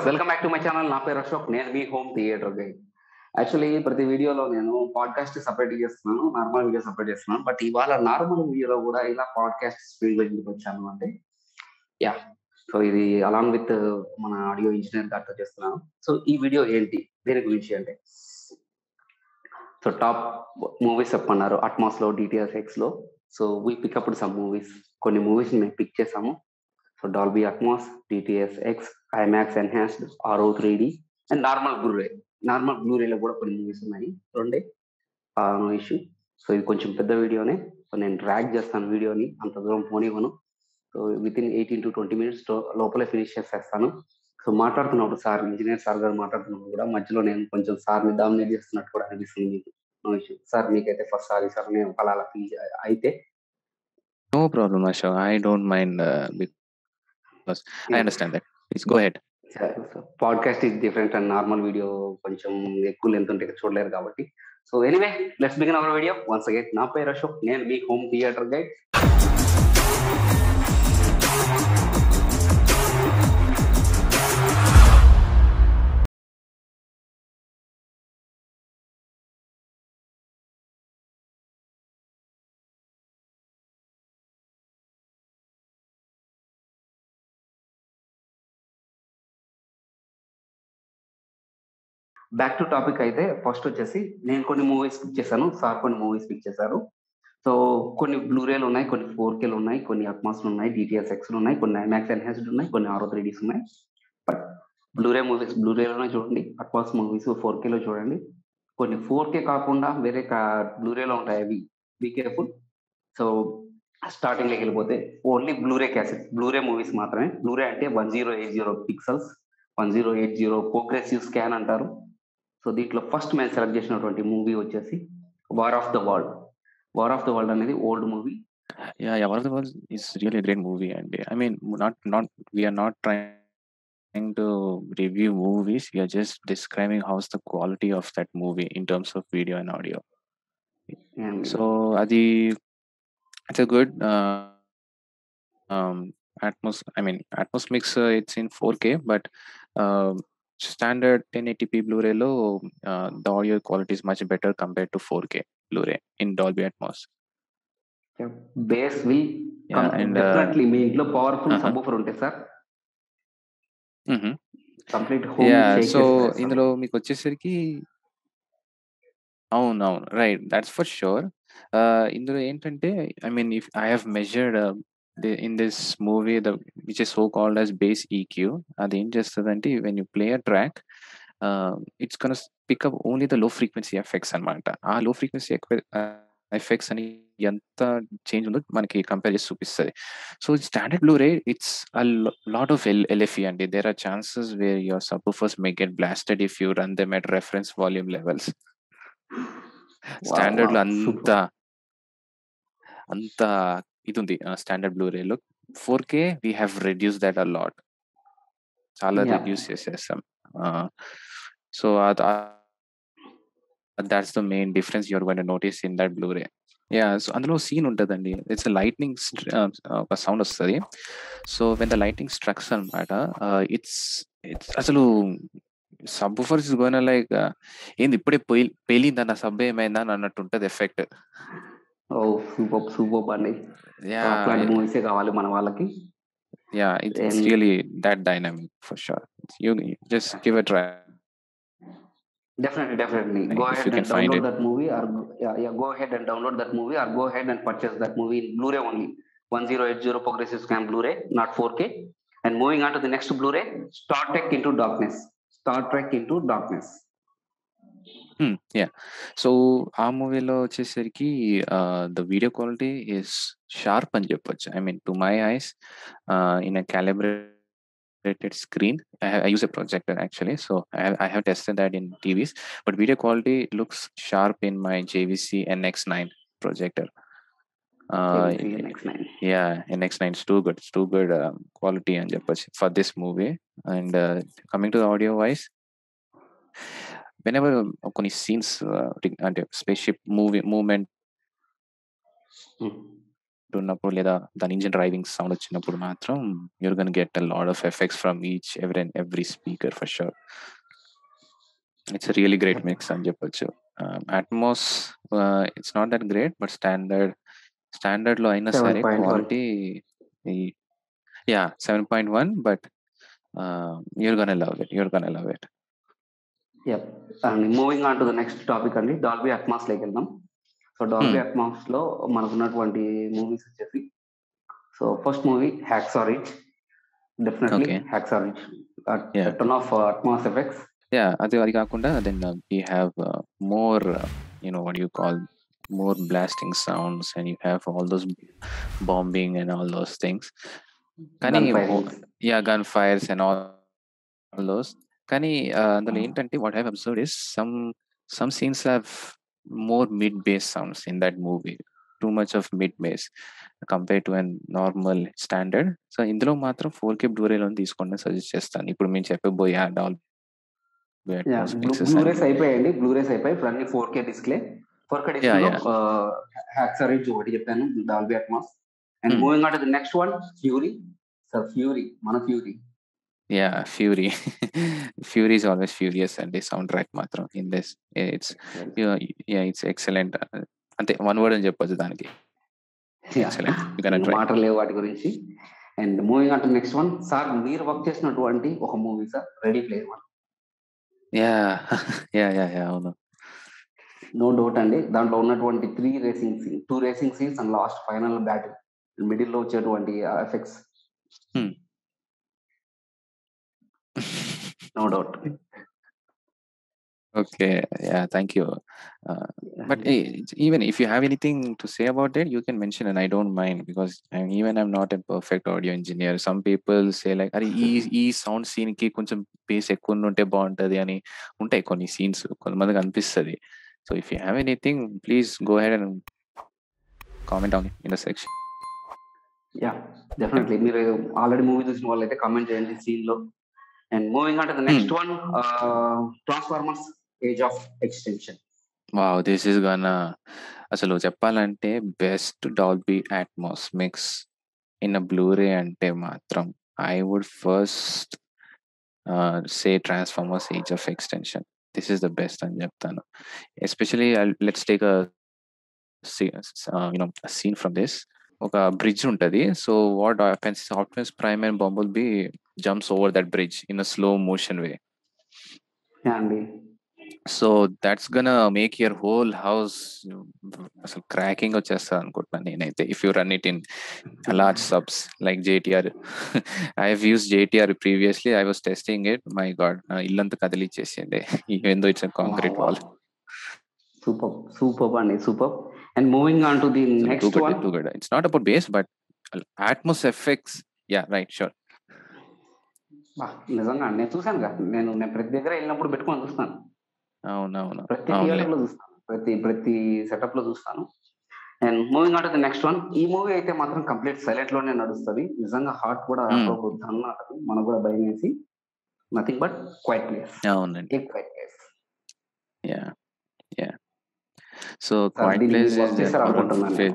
Viewers welcome back to my channel నా పేరు అశోక్ నేను మీ హోమ్ థియేటర్ గైడ్ యాక్చువల్లీ ప్రతి వీడియోలో నేను పాడ్కాస్ట్ సపరేట్ చేస్తున్నాను నార్మల్ వీడియో సపరేట్ చేస్తున్నాను బట్ ఇవాళ నార్మల్ వీడియోలో కూడా ఇలా పాడ్కాస్ట్ స్పీడ్ ఎందుకు వచ్చాను అంటే యా సో ఇది అలాంగ్ విత్ మన ఆడియో ఇంజనీర్ గారితో చేస్తున్నాను సో ఈ వీడియో ఏంటి దేని గురించి అంటే సో టాప్ మూవీస్ చెప్పన్నారు అట్మాస్ లో డిటిఎస్ ఎక్స్ లో so we pick up some movies కొన్ని మూవీస్ మేము పిక్ చేసాము so Dolby Atmos DTS X IMAX enhanced RO three D and normal Blu-ray normal బ్లూరేలో కూడా కొన్ని మూవీస్ ఉన్నాయి రెండే నో ఇష్యూ సో ఇది కొంచెం పెద్ద వీడియోనే సో నేను ట్రాక్ చేస్తాను వీడియోని అంత దూరం పోనివ్వను so with in eighteen to twenty minutes లోపలే ఫినిష్ చేసేస్తాను సో మాట్లాడుతున్నప్పుడు సార్ ఇంజనీర్ సార్ గారు మాట్లాడుతున్నప్పుడు కూడా మధ్యలో నేను కొంచెం సార్ని డామినేట్ చేస్తున్నట్టు కూడా అనిపిస్తుంది మీకు నో ఇష్యూ సార్ మీకైతే ఫస్ట్ సారీ సార్ నేను అలా అలా ఫీల్ అయితే No problem, Ashok. I don't mind uh, because I understand that. Please go ahead. Podcast is different and normal video కొంచెం ఎక్కువ లెంత్ ఉంటే చూడలేరు కాబట్టి so anyway let's begin our video once again నా పేరు అశోక్ నేను మీ home theatre guide back to topic అయితే ఫస్ట్ వచ్చేసి నేను కొన్ని మూవీస్ పిక్ చేశాను సార్ కొన్ని మూవీస్ పిక్ చేశారు సో కొన్ని బ్లూరేలు ఉన్నాయి కొన్ని ఫోర్ కేలు ఉన్నాయి కొన్ని అట్మాస్లు ఉన్నాయి డిటిఎస్ ఎక్స్ ఉన్నాయి కొన్ని ఐమాక్స్ ఎన్హాన్స్డ్ ఉన్నాయి కొన్ని ఆరో త్రీ డీస్ ఉన్నాయి బట్ బ్లూరే మూవీస్ బ్లూరేలోనే చూడండి అట్మాస్ మూవీస్ ఫోర్ కేలో చూడండి కొన్ని ఫోర్ కే కాకుండా వేరే బ్లూరేలో ఉంటాయి అవి బీ కేర్ఫుల్ సో స్టార్టింగ్లోకి వెళ్ళిపోతే only Blu-ray cassette Blu-ray movies మాత్రమే బ్లూరే అంటే one zero eight zero pixels one zero eight zero progressive scan అంటారు సో దీంట్లో ఫస్ట్ మేము సెలెక్ట్ చేసినటువంటి మూవీ వచ్చేసి war of the world war of the world అనేది old movie Yeah, yeah. One of the ones is really a great movie, and I mean, not not we are not trying to review movies. We are just describing how's the quality of that movie in terms of video and audio. So, Adi, it's a good uh, um, Atmos. I mean, Atmos mix. Uh, it's in 4K, but uh, standard 1080p Blu-ray low, uh, the audio quality is much better compared to 4K Blu-ray in Dolby Atmos. Bass will Yeah, and uh, definitely మీ ఇంట్లో powerful uh-huh. Subwoofer ఉంటాయి sir mhm. Complete yeah home so ఇందులో మీకు వచ్చేసరికి అవును అవును right that's for sure ఇందులో ఏంటంటే I mean if I have measured in this movie the which is so called as bass EQ అది ఏం చేస్తుందంటే when you play a track it's can pick up only the low frequency effects అనమాట ఆ లో frequency effects అని ఎంత change ఉందో మనకి కంపేర్ చేసి చూపిస్తుంది so standard blu ray it's a lot of L LFE అండి there are chances where your subwoofers may get blasted if you run them at reference volume levels standard లో అంత అంత ఇది ఉంది స్టాండర్డ్ బ్లూ రేలో four K we have reduce that a lot చాలా Yeah. Reduce చేసేస్తాం so that's the main difference you're gonna notice in that blu ray yeah so అందులో scene ఉంటుందండి ఇట్స్ లైట్నింగ్ ఒక సౌండ్ వస్తుంది so when the lighting strikes అనమాట it's it's అసలు subwoofers going like ఏంది ఇప్పుడే పోయి పేలిందన్న సబ్ ఏమైందా అని అన్నట్టు ఉంటుంది ఎఫెక్ట్ ఓ సూపర్ సూపర్ అండి యా అట్లాంటి మూవీసే కావాలి మన వాళ్ళకి yeah it's And- really that dynamic for sure you just give a try Definitely, definitely. Like, Go if ahead you and can find download it. that movie, or yeah, yeah, go ahead and download that movie, or go ahead and purchase that movie in Blu-ray only. 1080 progressive scan Blu-ray, not 4K. And moving on to the next Blu-ray, Star Trek Into Darkness. Star Trek Into Darkness. Yeah so ఆ మూవీలో వచ్చేసరికి the video quality is sharp అని చెప్పొచ్చు I mean to my eyes in a calibrated screen I, have, I use a projector actually so I have, I have tested that in tvs but video quality looks sharp in my jvc nx9 projector uh, JVC NX9. yeah nx9 is too good it's too good um, quality and చెప్పొచ్చు for this movie and uh, coming to the audio wise whenever కొన్ని scenes అంటే space ship movie movement Hmm. ఉన్నప్పుడు లేదా దాని engine driving sound వచ్చినప్పుడు మాత్రం you're gonna get a lot of effects from each every and every speaker for sure it's really great mix అని చెప్పొచ్చు Atmos it's not that great but standard standard లో అయినా సరే 7.1. Quality yeah seven point one but you're gonna love it you're gonna love it yup and moving on to the next topic అండి Dolby Atmos లోకి వెళ్దాం so Dolby Hmm. Atmos లో మనకు ఉన్నటువంటి movies వచ్చేసి so first movie Hacksaw Ridge definitely Okay. Hacksaw Ridge Yeah. Ton of Atmos effects yeah అది అది కాకుండా then we have more you know what you call more blasting sounds and you have all those bombing and all those things కానీ yeah gun fires and all all those కానీ uh, అందులో Ah. ఏంటంటే what have observe is some some scenes have more mid bass sounds in that movie too much of mid bass compare to an normal standard so ఇందులో మాత్రం four కే బ్లూరేలో తీసుకోండి suggest చేస్తాను ఇప్పుడు మేము చెప్పబోయే డాల్ బ్లూరేస్ అయిపోయాయండి బ్లూరేస్ అయిపోయి ఇప్పుడు అన్ని four K display four K Yeah, display Hacksaw Ridge ఒకటి చెప్పాను Dolby Atmos and Hmm. Moving on to the next one Fury sir Fury మన Fury Yeah, Fury. Fury is always furious and the soundtrack matram in this. It's yeah, yeah it's excellent. అంటే one word అని చెప్పొచ్చు దానికి Excellent. You gotta try. మాటలు లేవు వాటి గురించి and moving అంటే నెక్స్ట్ వన్ సార్ మీరు వర్క్ చేసినటువంటి ఒక movie sir Ready Player One yeah yeah yeah yeah అవును నో డౌట్ అండి దాంట్లో ఉన్నటువంటి three racing scene two racing scenes and last final battle middle లో వచ్చేటువంటి effects no doubt okay yeah thank you but even if you have anything to say about it you can mention and I don't mind because even I'm not a perfect audio engineer some people say like అరే ఈ ఈ sound scene కి కొంచెం base ఎక్కువ ఉంటే బాగుంటది అని ఉంటాయి కొన్ని సీన్స్ కొంతమందికి అనిపిస్తుంది so if you have anything please go head and comment on in the section yeah definitely మీరు ఆల్రెడీ మూవీ చూసిన వాళ్ళు అయితే కామెంట్ చేయండి సీన్ లో అండ్ మూవింగ్ అంటే the next one Transformers Age of Extinction wow this is gonna అసలు చెప్పాలంటే best Dolby Atmos mix in blu ray అంటే మాత్రం I would first say Transformers Age of Extinction this is the best అని చెప్తాను especially let's take you know scene from this ఒక bridge ఉంటది so what happens Optimus Prime and Bumblebee jumps over that bridge in a slow motion way yeah అండి so that's gonna make your whole house అసలు cracking వచ్చేస్తుంది అనుకుంటున్నాను నేనైతే if you run it in large subs like JTR I have use JTR previously I was testing it my god నా ఇల్లంతా కదిలిచ్చేసింది ఏందో it's concrete wall super super అండి super and moving on to the to next one good too good it's not about bass but Atmos effects yeah right sure నిజంగా నేను చూసాను కదా నేను నేను ప్రతి దగ్గర వెళ్ళినప్పుడు పెట్టుకొని చూస్తాను అవునవును ప్రతి అవునులే థియేటర్ లో చూస్తాను ప్రతి ప్రతి సెటప్ లో చూస్తాను and moving on to the next one ఈ మూవీ అయితే మాత్రం కంప్లీట్ సైలెంట్ లోనే నడుస్తుంది నిజంగా హార్ట్ కూడా Hmm. అన్నట్టు మనకు కూడా భయం వేసి నథింగ్ బట్ క్వైట్ ప్లేస్ అవునండి quiet place yeah yeah so Sir, quiet దీన్ని ప్లేస్ work చేశారు అనుకుంటున్నాను నేను.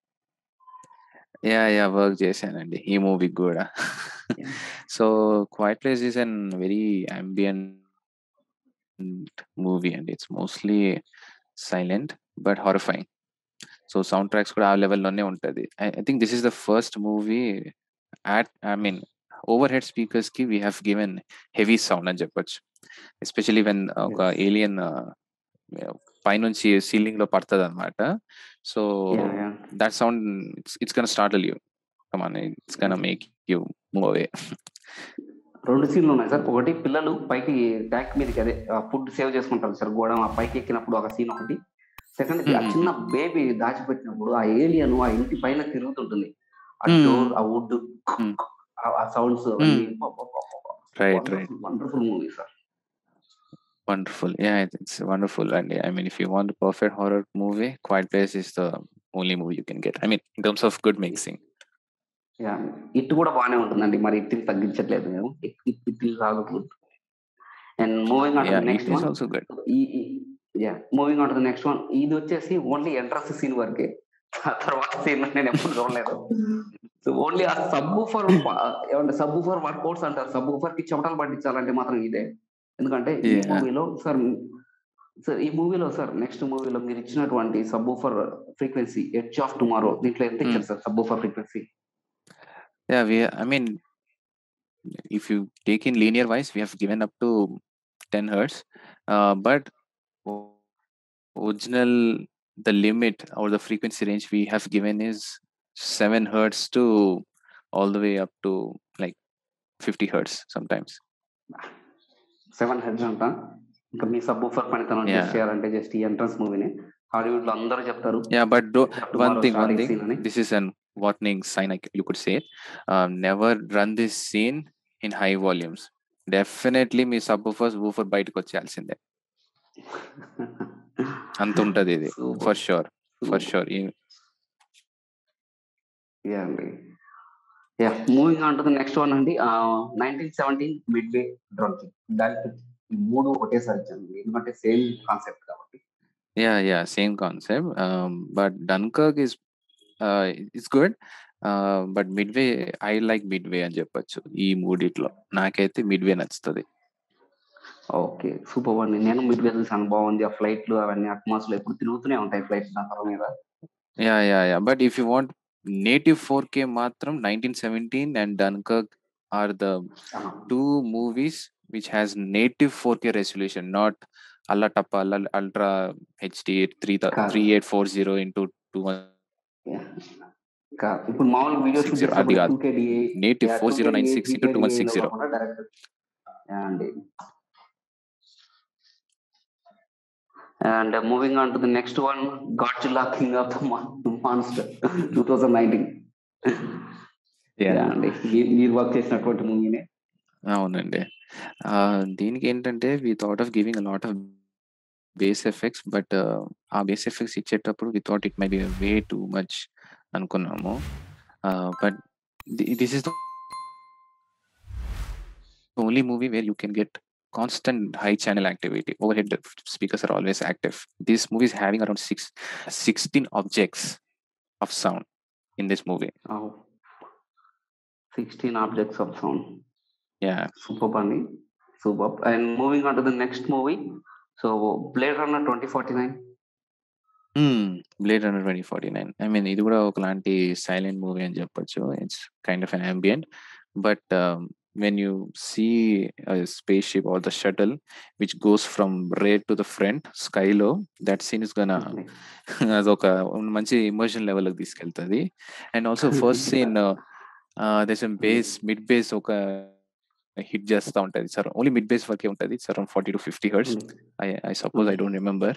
యా యా వర్క్ చేశానండి ఈ మూవీకి కూడా Yeah. So quiet place is an very ambient movie అండి it's mostly silent but horrifying so soundtracks కూడా ఆ లెవెల్లోనే ఉంటుంది I think this is the first movie at I mean over head speakers కి we have given heavy sound అని చెప్పొచ్చు especially when ఒక Yes. Alien పైనుంచి సీలింగ్ లో పడుతుంది అనమాట so Yeah, yeah. that sound it's, it's gonna startle you come on it's gonna make you move away రెండు సీన్లు ఉన్నాయి సార్ ఒకటి పిల్లలు పైకి ట్యాంక్ మీదకి అదే ఫుడ్ సేవ్ చేసుకుంటారు సార్ గోడ ఆ పైకి ఎక్కినప్పుడు ఒక సీన్ ఒకటి సెకండ్ ఆ Hmm. చిన్న బేబీ దాచిపెట్టినప్పుడు ఆ ఏలియన్ ఆ ఇంటి పైన తిరుగుతుంటుంది ఆ Hmm. డోర్ ఆ వుడ్ Hmm. ఆ sounds Hmm. Right, right. Wonderful movie sir wonderful yeah it- it's wonderful and i mean if you want a perfect horror movie quiet place is the only movie you can get i mean in terms of good mixing yeah it కూడా బాగానే ఉంటుందండి మరి ఇట్టిని తగ్గించట్లేదు మేము it కాదు and moving on yeah next it is one also good ఈ yeah moving on to the next one ఇది వచ్చేసి ఓన్లీ ఎంట్రన్స్ సీన్ వరకే ఆ తర్వాత సీన్ నేను ఎప్పుడు చూడలేదు సో ఓన్లీ ఆ సబ్బు ఫర్ ఏమంటే సబ్బు ఫర్ వర్కౌట్స్ అంటారు సబ్బు ఫర్ కి చెమటలు పట్టించాలంటే మాత్రం ఇదే ఎందుకంటే ఈ Yeah. మూవీలో సార్ సార్ ఈ మూవీలో సార్ నెక్స్ట్ మూవీలో మీరు ఇచ్చినటువంటి subwoofer frequency Edge of Tomorrow దీంట్లో ఎంత ఇచ్చారు sir subwoofer frequency Yeah, we. I mean, if you take in linear wise, we have given up to 10 hertz, uh, but o- original the limit or the frequency range we have given is 7 hertz to all the way up to like 50 hertz sometimes. Seven hertz అంట ఇంకా మీ subwoofer పనితనం Yeah. Test చేయాలంటే just ఈ entrance మూవీని Hollywood లో అందరూ చెప్తారు Yeah, but do, Edge of one Tomorrow thing, one starting thing. scene అని This is an warning sign, I c- you could say it. Um, never run this scene in high volumes. Definitely మీ subwoofers woofer బయటకు వచ్చేయాల్సిందే అంత ఉంటది ఇది Super. For sure for sure yeah అండి yeah moving on to the next one అండి nineteen seventeen Midway డ్రగ్ దానికి ఈ మూడు ఒకటేసారి ఇచ్చాను ఎందుకంటే సేమ్ కాన్సెప్ట్ కాబట్టి yeah yeah same concept but Dunkirk is it's good but Midway I like Midway అని చెప్పొచ్చు ఈ మూడిట్లో నాకైతే మిడ్ వే నచ్చుతుంది ఓకే సూపర్ అండి నేను మిడ్ వే చూసాను బాగుంది ఆ ఫ్లైట్లు అవన్నీ అట్మాస్ లో ఎప్పుడు తిరుగుతూనే ఉంటాయి ఫ్లైట్స్ నా తల మీద yeah yeah yeah but if you want native four K మాత్రం nineteen seventeen and Dunkirk are the two movies which has native 4K resolution, not alla tappa alla ultra HD 3 Correct. 3840 into 2 ఇంకా ఇప్పుడు మామూలు video shoot 60 అది కాదు. Two కేడి native 4096 into 2160. Direct అండి and moving on to the next one Godzilla King of the Monsters two thousand nineteen Yeah. అండి మీరు- మీరు వర్క్ చేసినటువంటి మూవీనే అవునండి ఆ, దీనికి ఏంటంటే we thought of giving a lot of bass effects but ఆ బేస్ ఎఫెక్ట్స్ ఇచ్చేటప్పుడు we thought it might be way too much అనుకున్నాము but this is the only movie where you can get constant high channel activity overhead speakers are always active this movie is having around six, 16 objects of sound in this movie sixteen objects of sound yeah super అండి super and moving on to the next movie so Blade Runner twenty forty nine Blade Runner twenty forty nine I mean ఇది కూడా ఒకలాంటి silent movie అని చెప్పొచ్చు it's kind of an ambient but when you see a spaceship or the shuttle which goes from rear to the front skylo that scene is gonna అదొక మంచి emotion లెవెల్కి తీసుకెళ్తుంది and also first scene దేశ bass mid bass ఒక hit చేస్తూ ఉంటుంది sir only mid bass వరకే ఉంటుంది sir forty to fifty hertz I I suppose I don't remember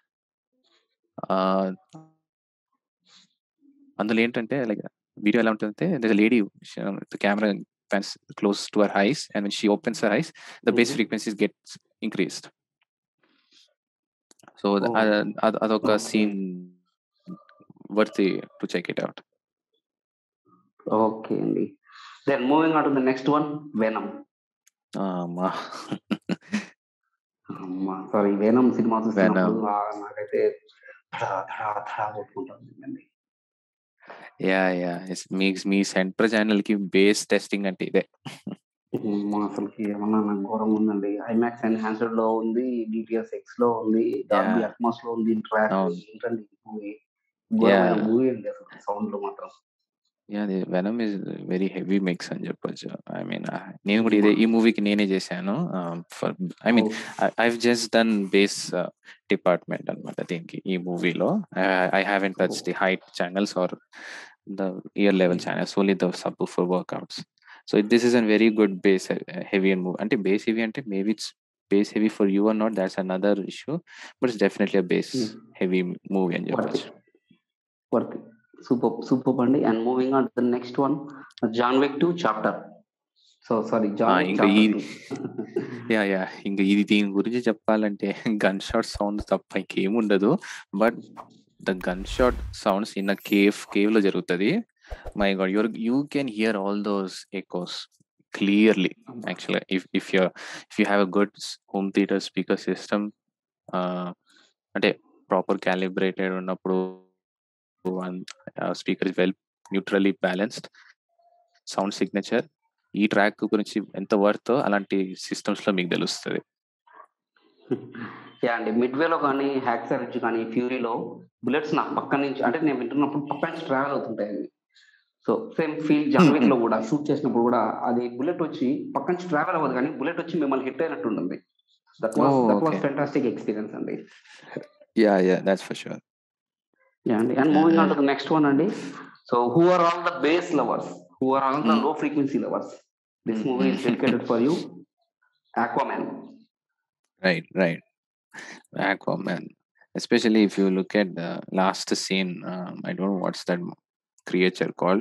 అందులో ఏంటంటే లైక్ వీడియో ఎలా ఉంటుందంటే the lady the camera pans close to her eyes and when she opens her eyes the bass Mhm. frequencies gets increased so th- Oh. అద- అద- అదొక Okay. scene worthy to check it out okay అండి then moving on to the next one Venom అమ్మా అమ్మా sorry Venom సినిమా చూస్తున్నప్పుడు Venom. ఆ నాకైతే ధడా ధడా ధడా కొట్టుకుంటుంది యా యా మీ మీ సెంటర్ ఛానల్ కి బేస్ టెస్టింగ్ అంటే ఇదే అమ్మా అసలుకి ఏమన్నా నాకు ఘోరం ఉందండి ఐమాక్స్ ఎన్హాన్స్డ్ లో ఉంది డిటిఎస్ ఎక్స్ లో ఉంది డాల్బీ Yeah. అట్మాస్ లో ఉంది ట్రాక్ అవును. ఏంటండి మూవీ ఘోరమైన Yeah. మూవీ అండి అసలు సౌండ్ లో మాత్రం yeah Venom is very heavy mix అని చెప్పొచ్చు ఐ మీన్ నేను కూడా ఇదే ఈ మూవీకి నేనే చేశాను for I mean I just done bass department అనమాట దీనికి ఈ మూవీలో I haven't touch the height channels or the ear level channels only the subwoofer workouts so this is an very good bass heavy and movie అంటే bass heavy అంటే maybe it's bass heavy for you or not that's another issue but it's definitely bass Hmm. Heavy movie అని worth చెప్పొచ్చు worth super super అండి and moving on the next one John Wick two chapter so sorry Ah, John ఇంకా ఈ yeah yeah ఇంకా ఇది దీని గురించి చెప్పాలంటే గన్ షాట్ సౌండ్ తప్ప ఇంకేముండదు but the gun shot sounds in a cave cave లో జరుగుతుంది my god your you can hear all those echoes clearly యాక్చువల్గా if if you if you have a good home theatre speaker system అంటే proper calibrated ఉన్నప్పుడు speaker is well neutrally balanced sound signature ఈ track గురించి ఎంత worth అలాంటి systems లో మీకు తెలుస్తుంది యా అండి మిడ్వేలో కానీ హ్యాక్సర్ నుంచి కానీ ఫ్యూరీలో బుల్లెట్స్ నాకు పక్క నుంచి అంటే నేను వింటున్నప్పుడు పక్క నుంచి ట్రావెల్ అవుతుంటాయి అవి సో సేమ్ ఫీల్ జాన్విక్ లో కూడా షూట్ చేసినప్పుడు కూడా అది బుల్లెట్ వచ్చి పక్క నుంచి ట్రావెల్ అవ్వదు కానీ బుల్లెట్ వచ్చి మిమ్మల్ని హిట్ అయినట్టు ఉంటుంది that was Oh, that was okay. Fantastic experience అండి yeah yeah that's for sure yeah అండి and moving on to the next one అండి so who are all the bass lovers who are all the Mm. Low frequency lovers this Mm, movie mm. Is dedicated for you Aquaman Right, right. Aquaman. Especially if you look at the last scene, um, I don't know what's that creature called,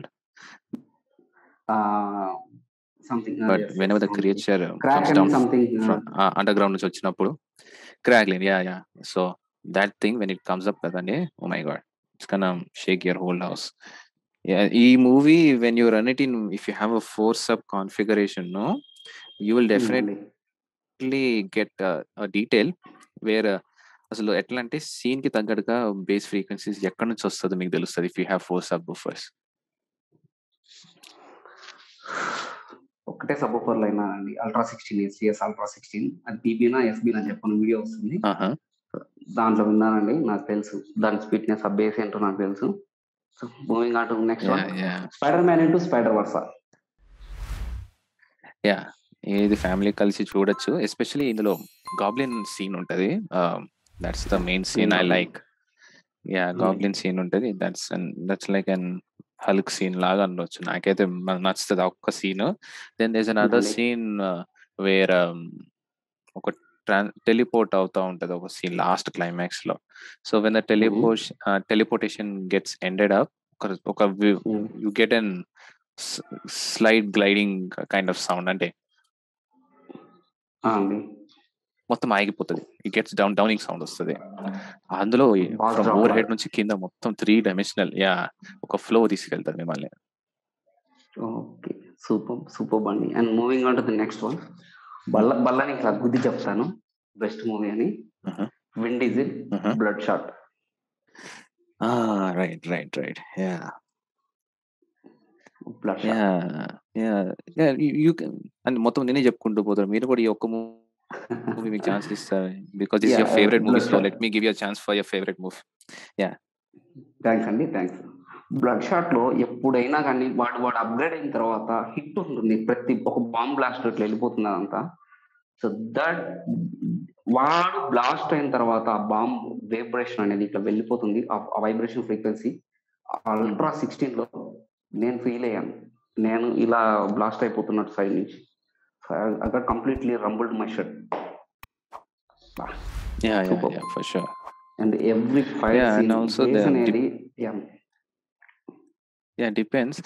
something but whenever the creature uh, crack comes అని down something from uh, underground నుంచి వచ్చినప్పుడు crackling, yeah, yeah. So that thing when it comes up, కదండి, oh my god, it's gonna shake your whole house. Yeah, ఈ movie when you run it in, if you have a force up configuration, no, you will definitely get uh, a detail where uh, అసలు ఎట్లా అంటే scene కి తగ్గట్టుగా base frequencies ఎక్కడి నుంచి వస్తుందో మీకు తెలుస్తుంది if you have four subwoofers ఒకటే సబ్బూఫర్ లైన్ అండి ultra sixteen SCS ultra sixteen అది పీబీనా ఎస్బీనా చెప్పిన వీడియో వస్తుంది దాంట్లో విన్నానండి నాకు తెలుసు దాని స్పీడ్నెస్ ఆ బేస్ ఏంటో నాకు తెలుసు so moving on to next one Spider Man into Spider Verse yeah ఇది ఫ్యామిలీ కలిసి చూడొచ్చు ఎస్పెషల్లీ ఇందులో గాబ్లిన్ సీన్ ఉంటది that's the main scene I Goblin. Like yeah goblin scene ఉంటది that's that's like an Hulk scene లాగా అనవచ్చు నాకైతే మ- నచ్చుతుంది ఆ ఒక్క scene then there's an other Really? Scene where ఒక ట్రాన్ టెలిపోర్ట్ అవుతా ఉంటది ఒక సీన్ లాస్ట్ క్లైమాక్స్ లో so when the teleport teleportation gets ended up ఒక ఒక you get an slide gliding kind of sound అంటే అండి మొత్తం ఆగిపోతుంది it gets down downing sound వస్తుంది అందులో Boss ఫ్రమ్ drop ఓవర్ లాగా. హెడ్ నుంచి కింద మొత్తం త్రీ డైమెన్షనల్ యా ఒక ఫ్లో తీసుకెళ్తారు మిమ్మల్ని ఓకే సూపర్ సూపర్ బండి and moving on to the next one బల్ల బల్లని ఇట్లా గుద్ది చెప్తాను బెస్ట్ మూవీ అని Uh-huh. Vin Diesel Uh-huh. Bloodshot right right right yeah blood yeah yeah you and మొత్తం నేనే చెప్పుకుంటూ పోతారు మీరు కూడా ఈ ఒక్క మూవీ మీకు ఛాన్స్ ఇస్తారు because is Yeah, your favourite movie so Bloodshot. Let me give your chance for your favourite movie thanks అండి థ్యాంక్స్ బ్లడ్ షాట్ లో ఎప్పుడైనా కానీ వాడు వాడు అప్గ్రేడ్ అయిన తర్వాత హిట్ ఉంటుంది ప్రతి ఒక బాంబ్ బ్లాస్ట్ ఇట్లా వెళ్ళిపోతుంది అదంతా సో దట్ వాడు బ్లాస్ట్ అయిన తర్వాత ఆ బాంబ్ వైబ్రేషన్ అనేది ఇట్లా వెళ్ళిపోతుంది ఆ వైబ్రేషన్ ఫ్రీక్వెన్సీ అల్ట్రా సిక్స్టీన్ లో నేను ఫీల్ అయ్యాను నేను ఇలా బ్లాస్ట్ అయిపోతున్నట్టు సైడ్ నుంచి అక్కడ completely rumbled my shirt yeah yeah Super. Yeah for sure and every five Yeah, and also the అనేది yeah, yeah depends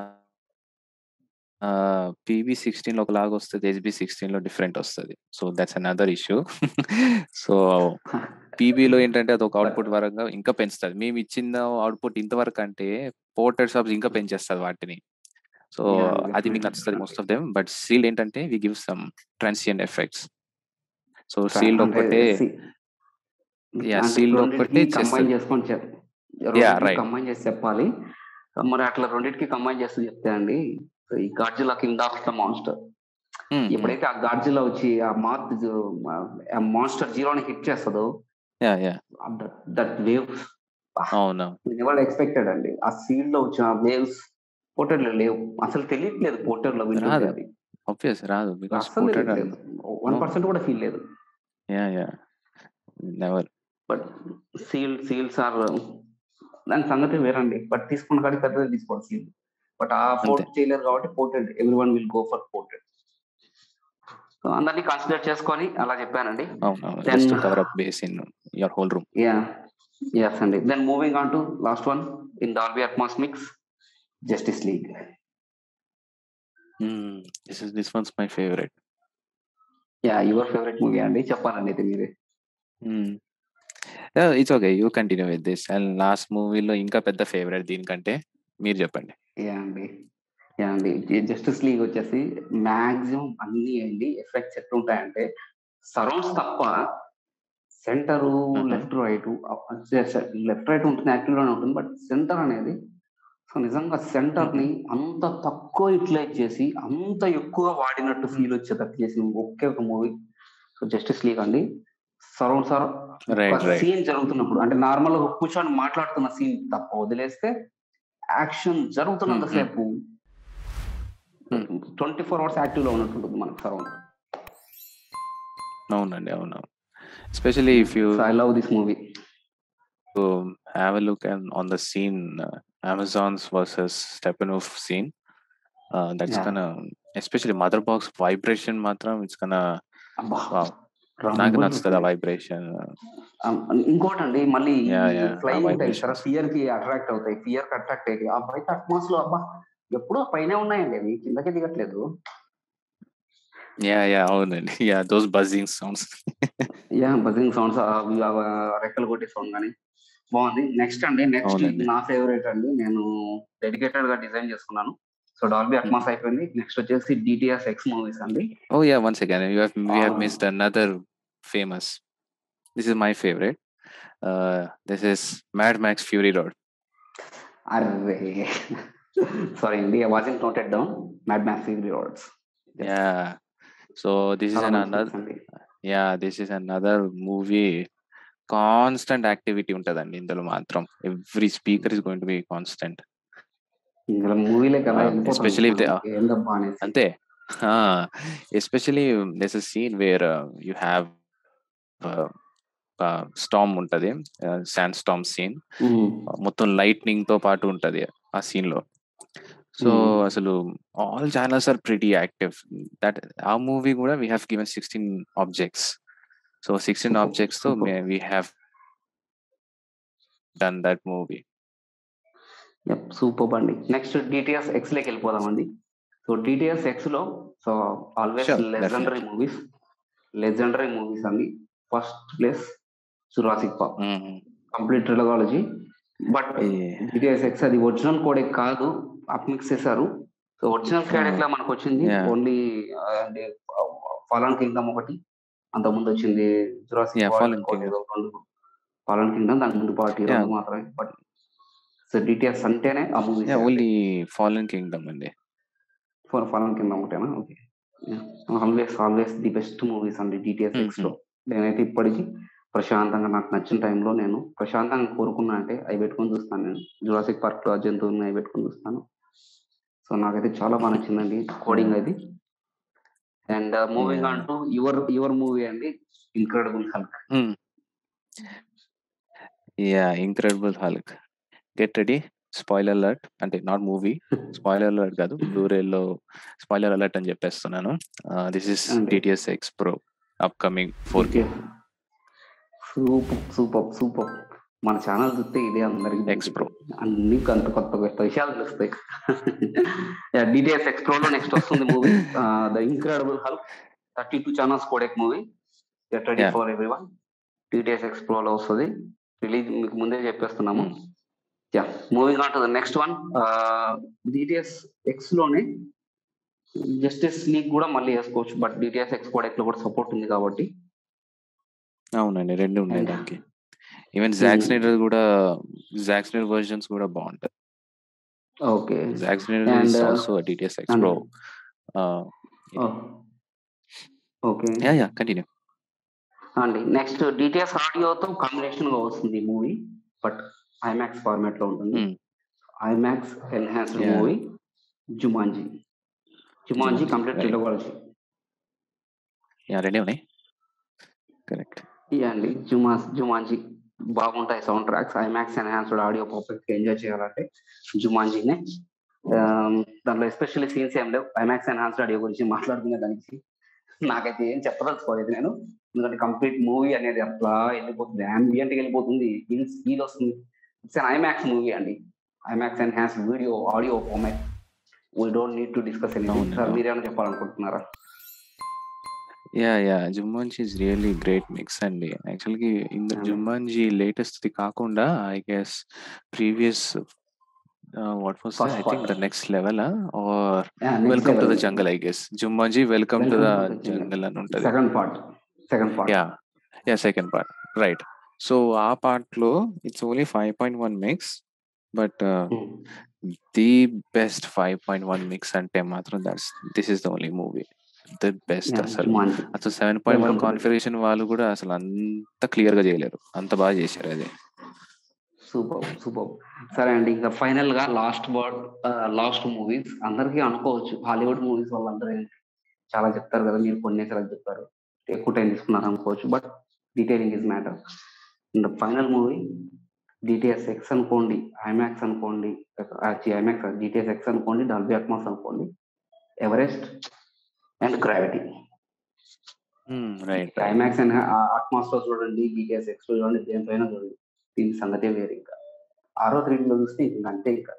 PB sixteen లో ఒకలాగా వస్తుంది హెచ్బి సిక్స్టీన్ లో డిఫరెంట్ వస్తుంది so that's another issue so పీబీలో ఏంటంటే అది ఒక అవుట్పుట్ వరంగా ఇంకా పెంచుతుంది మేము ఇచ్చిన అవుట్పుట్ ఇంతవరకు అంటే పోర్టెడ్ షాప్స్ ఇంకా పెంచేస్తుంది వాటిని సో Yeah, అది మీకు definitely, నచ్చుతుంది most of them but seal ఏంటంటే we give some transient effects so sealed అంటే ఒక్కటే see, Yeah, అంటే sealed రెండింటికి ఒక్కటే combine చేస్తుంది. చేసుకొని చెప్ Yeah, right. కంబైన్ చేసి చెప్పాలి మరి అట్లా రెండింటికి కంబైన్ చేస్తూ చెప్తే అండి ఈ గాడ్జిలా కింద of the monster Hmm, hmm. ఎప్పుడైతే ఆ గాడ్జిలా వచ్చి ఆ మాత్ ఆ మాన్స్టర్ జీరోని హిట్ చేస్తుందో యా యా దట్ వేవ్స్ అవును ఎవరు ఎక్స్పెక్టెడ్ అండి ఆ సీల్ లో వచ్చిన వేవ్స్ పోర్టర్ లో లేవు అసలు తెలియట్లేదు పోర్టర్ లో వింటుంది రాదు. అది ఆబ్వియస్ రాదు బికాస్ అసలు తెలియట్లేదు వన్ No. పర్సెంట్ కూడా ఫీల్ లేదు yeah yeah never but seal seals are దాని సంగతి వేరండి బట్ తీసుకున్న కాడికి పెద్దది తీసుకోవాలి సీల్ బట్ ఆ ఫోర్ట్ చేయలేరు కాబట్టి ported every one will go for ported so అందరినీ కన్సిడర్ చేసుకొని అలా చెప్పానండి అవును Then- just cover up bass in your whole room yeah yes అండి then moving on to last one in Dolby Atmos mix Justice League this is this one's my favourite yeah your favourite movie అండి చెప్పాలండి అయితే మీరే it's okay you continue with this and last మూవీలో ఇంకా పెద్ద favourite దీనికంటే మీరు చెప్పండి యా అండి యా అండి జస్టిస్ లీగ్ వచ్చేసి మాక్సిమం అన్ని అండి ఎఫెక్ట్స్ ఎట్లుంటాయంటే సరౌండ్స్ తప్ప centre Mhm. Left right left right ఉంటుంది యాక్టివ్ లోనే ఉంటుంది బట్ సెంటర్ అనేది సో నిజంగా సెంటర్ ని అంత తక్కువ యూటిలైజ్ చేసి అంత ఎక్కువ వాడినట్టు ఫీల్ వచ్చేటట్టు చేసిన ఒకే ఒక మూవీ సో జస్టిస్ లీగ్ అండి surround sir right right scene జరుగుతున్నప్పుడు అంటే నార్మల్ గా కూర్చొని మాట్లాడుతున్న సీన్ తప్ప వదిలేస్తే యాక్షన్ జరుగుతున్నంతసేపు Hmm. Twenty four hours active లో ఉన్నట్టుంటుంది మనకు సరౌండ్ అవునండి అవును especially if you I love this movie have a look and on the scene uh, Amazon's versus Steppenwolf scene. Uh, that's Yeah. gonna, especially mother box vibration matram. It's gonna అబ్బా wow. నాకు రంగులు నచ్చుతుంది ఆ ఉంటాయి. Vibration Um, ఇంకోటండి మళ్ళీ Yeah, yeah, flying ఆ ఉంటాయి vibrations. కదా ఫియర్ కి అట్రాక్ట్ అవుతాయి ఫియర్ కి అట్రాక్ట్ అయ్యి ఆ బయట అట్మాస్ లో అబ్బా ఎప్పుడూ పైన ఉన్నాయండి అవి కిందకి దిగట్లేదు యా యా అవునండి yeah those buzzing sounds yeah buzzing sounds రెక్కలు కొట్టే సౌండ్ కానీ బాగుంది నెక్స్ట్ అండి నెక్స్ట్ అవునండి. నా ఫేవరెట్ అండి నేను డెడికేటెడ్ గా డిజైన్ చేసుకున్నాను సో డాల్బీ అట్మాస్ అయిపోయింది నెక్స్ట్ వచ్చేసి డిటిఎస్ ఎక్స్ మూవీస్ అండి Oh yeah, once again, you have we have Ah. missed another famous. This is my favorite. Uh, this is Mad Max Fury Road. అర్రే sorry అండి I was noted down Mad Max Fury Roads Yeah. So this is an another అండి yeah this is another movie constant activity ఉంటదండి ఇందులో మాత్రం every speaker is going to be constant ఇందులో మూవీలే కదా Um, వెళ్ళిపోతాం. especially if they are- ఏందబ్బా అనేసి అంతే especially there's a scene where you have storm ఉంటది శాండ్ స్టామ్ సీన్ మ్మ్. మొత్తం లైట్నింగ్ తో పాటు ఉంటది ఆ సీన్ లో సో Hmm. అసలు all channels are pretty active that ఆ మూవీ కూడా we have given sixteen objects so sixteen Super, objects తో super. We have done that movie super అండి నెక్స్ట్ డిటిఎస్ ఎక్స్ లోకి వెళ్ళిపోదామండి సో డిటిఎస్ ఎక్స్ లో so always Sure, legendary movies legendary movies అండి first place Jurassic Park complete trilogy but DTS X అది original codec కాదు upmix చేశారు so original codec లో మనకు వచ్చింది Yeah. ఓన్లీ అంటే ఫాలన్ కింగ్డమ్ ఒకటి అంత ముందు వచ్చింది Jurassic Yeah, Fallen Kingdom. Fallen Kingdom దాని ముందు పార్టీ Yeah. మాత్రమే బట్ సో డిటిఎస్ అంటేనే ఆ మూవీ ఓన్లీ ఫాలన్ కింగ్డమ్ అండి ఫర్ ఫాలన్ కింద ఒకటేనా okay always always the best movies అండి డిటిఎస్ ఎక్స్ లో నేనైతే ఇప్పటికీ ప్రశాంతంగా నాకు నచ్చిన టైంలో నేను ప్రశాంతంగా కోరుకున్నా అంటే అవి పెట్టుకొని చూస్తాను నేను జురాసిక్ పార్క్ లో ఆ జంతువులను అవి పెట్టుకొని చూస్తాను సో నాకైతే చాలా బాగా నచ్చిందండి కోడింగ్ అది and moving Yeah. On to your your movie అండి Incredible Hulk yeah Incredible Hulk get ready spoiler alert అంటే నాట్ మూవీ స్పాయిలర్ అలర్ట్ కాదు బ్లూరేలో స్పాయిలర్ అలర్ట్ అని చెప్పేస్తున్నాను దిస్ ఇస్ అండి. DTS X pro upcoming four K super super super మన channel చూస్తే ఇదే అందరికి X Pro. అన్ని కొత్త కొత్త కొత్త విషయాలు తెలుస్తాయి డిటిఎస్ ఎక్స్ లో నెక్స్ట్ వస్తుంది movie the Incredible Hulk thirty two channels codec movie get ready Yeah. For every one DTS X లో వస్తుంది రిలీజ్ మీకు ముందే చెప్పేస్తున్నాము yeah moving on to the next one DTS X లోనే జస్టిస్ లీగ్ కూడా మళ్ళీ వేసుకోవచ్చు బట్ డిటిఎస్ ఎక్స్ కోడెక్ లో కూడా సపోర్ట్ ఉంది కాబట్టి అవునండి రెండు ఉన్నాయి And- దానికి ఈవెన్ జాక్ Hmm. స్నైడర్ కూడా జాక్ స్నైడర్ వర్జన్స్ కూడా బాగుంటాయి okay Zack Snyder And, is uh, also DTS X and- pro okay yeah yeah continue అండి నెక్స్ట్ డిటిఎస్ ఆడియోతో కాంబినేషన్ గా వస్తుంది మూవీ బట్ ఐమాక్స్ ఫార్మాట్ లో ఉంటుంది Hmm. IMAX enhanced Yeah. Movie Jumanji Jumanji Jumanji, complete right. Trilogy yeah రెండే ఉన్నాయి correct ఇయ్య అండి జుమా జుమాంజీ బాగుంటాయి sound tracks IMAX enhanced audio perfect enjoy చేయాలంటే జుమాంజీనే Um, దాంట్లో ఎస్పెషల్లీ సీన్స్ ఏం లేవు ఐమాక్స్ ఎన్హాన్స్డ్ ఆడియో గురించి మాట్లాడుకునే దానికి నాకైతే ఏం చెప్పదలుచుకోలేదు నేను ఎందుకంటే కంప్లీట్ మూవీ అనేది అట్లా వెళ్ళిపోతుంది ambient గా వెళ్ళిపోతుంది స్పీడ్ వస్తుంది ఇట్స్ అన్ ఐమాక్స్ మూవీ అండి IMAX enhance video audio format we don't need to discuss any అవును, సార్ అవును. మీరేమైనా చెప్పాలనుకుంటున్నారా yeah yeah Jumanji is really great mix అండి యాక్చువల్గా ఇంద Yeah. జుమ్మాంజీ లేటెస్ట్ ది కాకుండా I guess previous what was First I think the part. Next level or Yeah, next welcome to the level. Jungle I guess Jumanji welcome to the Welcome to the jungle. జంగల్ అని ఉంటది second part second part yeah yeah second part right so ఆ పార్ట్లో it's only five point one mix but the best five point one mix అంటే మాత్రం that's this is the only movie the best అసలు అసలు seven point one configuration వాళ్ళు కూడా అసలు అంత క్లియర్ గా చేయలేరు అంత బాగా చేశారు అది సూపర్ సూపర్ సరే అండి ఇంకా ఫైనల్ గా లాస్ట్ వర్డ్ లాస్ట్ మూవీస్ అందరికీ అనుకోవచ్చు హాలీవుడ్ మూవీస్ వాళ్ళందరూ చాలా చెప్తారు కదా మీరు కొన్ని సెలెక్ట్ చెప్పారు ఎక్కువ టైం తీసుకున్నారు అనుకోవచ్చు బట్ డీటెయిలింగ్ ఇస్ మ్యాటర్ ఇంకా ఫైనల్ మూవీ డిటిఎస్ ఎక్స్ అనుకోండి ఐమాక్స్ అనుకోండి ఐమాక్స్ డిటిఎస్ ఎక్స్ అనుకోండి డాల్బీ అట్మాస్ అనుకోండి Everest and Gravity right IMAX and Atmos లో చూడండి డిటిఎస్ ఎక్స్ లో చూడండి దేనిపైన చూడండి దీని సంగతే వేరు ఇంకా ఆరో త్రీలో చూస్తే ఇంకా అంతే ఇంకా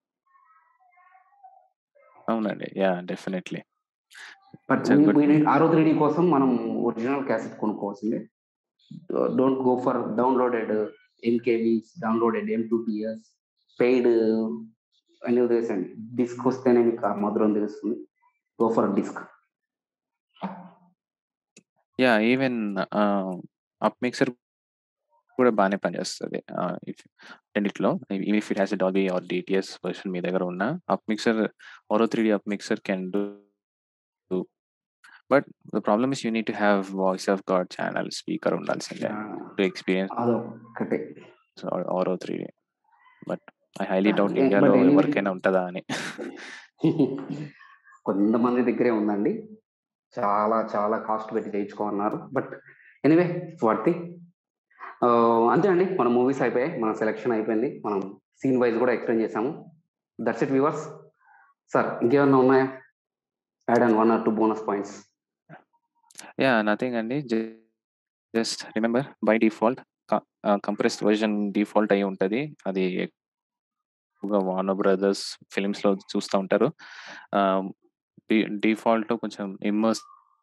అవునండి yeah definitely but Auro three కోసం మనం ఒరిజినల్ క్యాసెట్ కొనుక్కోవాల్సిందే don't go for downloaded MKVs downloaded M two TS paid అని వదిలేసండి డిస్క్ వస్తేనే మీకు ఆ మధురం తెలుస్తుంది go for disc yeah even up mixer కూడా బాగానే పనిచేస్తుంది ఇఫ్ రెండిట్లో if it has Dolby or DTS version మీ దగ్గర ఉన్న up mixer Auro three up mixer can do but the problem is you need to have voice of god channel speaker ఉండాల్సిందే to experience అదొక్కటే Auro three but I highly doubt ఇండియాలో ఎవరికైనా ఉంటుందా అని కొంతమంది దగ్గరే ఉందండి చాలా చాలా కాస్ట్ పెట్టి చేయించుకోమన్నారు బట్ ఎనీవే వర్తి అంతే అండి మన మూవీస్ అయిపోయాయి మన సెలెక్షన్ అయిపోయింది మనం సీన్ వైజ్ కూడా ఎక్స్ప్లెయిన్ చేసాము దట్స్ ఇట్ వ్యూవర్స్ సార్ ఇంకేమన్నా ఉన్నాయా add and one or two bonus points yeah nothing అండి just remember by default compressed version default అయి ఉంటుంది అది ఎక్కువగా వార్నర్ బ్రదర్స్ ఫిలిమ్స్ లో చూస్తూ ఉంటారు డిఫాల్ట్ కొంచెం ఇమ్మర్స్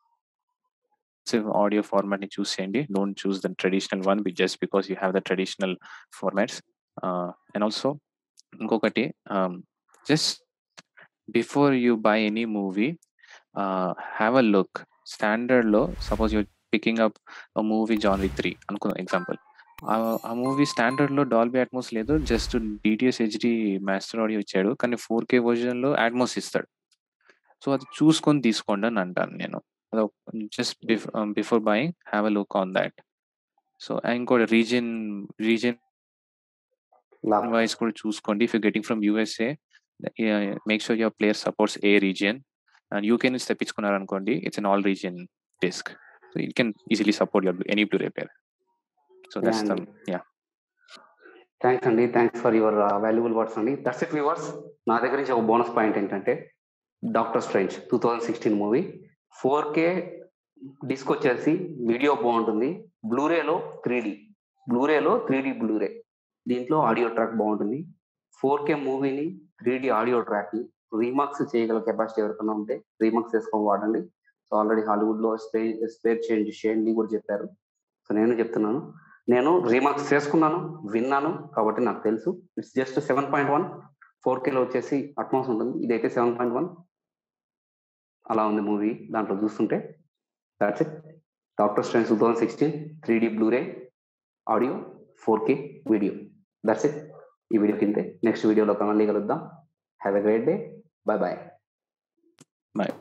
ఆడియో ఫార్మాట్ ని చూస్ చేయండి don't choose the traditional one be just because you have the traditional formats and also ఇంకొకటి just before you buy any movie have a look standard లో suppose you picking up movie John Wick three అనుకుందాం example ఆ movie standard లో Dolby Atmos లేదు just DTS HD master audio ఇచ్చాడు కానీ four K version లో Atmos ఇస్తాడు so అది చూసుకొని తీసుకోండి అని అంటాను నేను just before buying have a look on that so ఇంకోటి రీజియన్ రీజియన్ వైజ్ కూడా చూసుకోండి if you getting from USA make sure your player supports A region and UK నుంచి తెప్పించుకున్నారు అనుకోండి it's an all region disc so it can easily support your any Blu-ray so that's the yeah thanks అండి thanks for your valuable words అండి that's it viewers నా దగ్గర నుంచి ఒక bonus point ఏంటంటే Doctor Strange two thousand sixteen movie four K disc వచ్చేసి video బాగుంటుంది బ్లూరేలో త్రీ డి బ్లూరేలో త్రీ డి బ్లూరే దీంట్లో ఆడియో ట్రాక్ బాగుంటుంది ఫోర్ కే మూవీని త్రీ డి ఆడియో ట్రాక్ ని రీమాక్స్ చేయగల కెపాసిటీ ఎవరికైనా ఉంటే రీమాక్స్ చేసుకొని వాడండి సో ఆల్రెడీ హాలీవుడ్ లో స్పే స్పేర్ చేంజ్ చేయండి కూడా చెప్పారు సో నేను చెప్తున్నాను నేను రీమాక్స్ చేసుకున్నాను విన్నాను కాబట్టి నాకు తెలుసు it's just seven point one four కేలో వచ్చేసి అట్మాస్ ఉంటుంది ఇదైతే సెవెన్ పాయింట్ వన్ అలా ఉంది మూవీ దాంట్లో చూస్తుంటే that's it Doctor Strange two thousand sixteen three D Blu-ray audio four K video that's it ఈ వీడియో కిందే నెక్స్ట్ వీడియోలో మళ్ళీ కలుద్దాం have a great day bye bye bye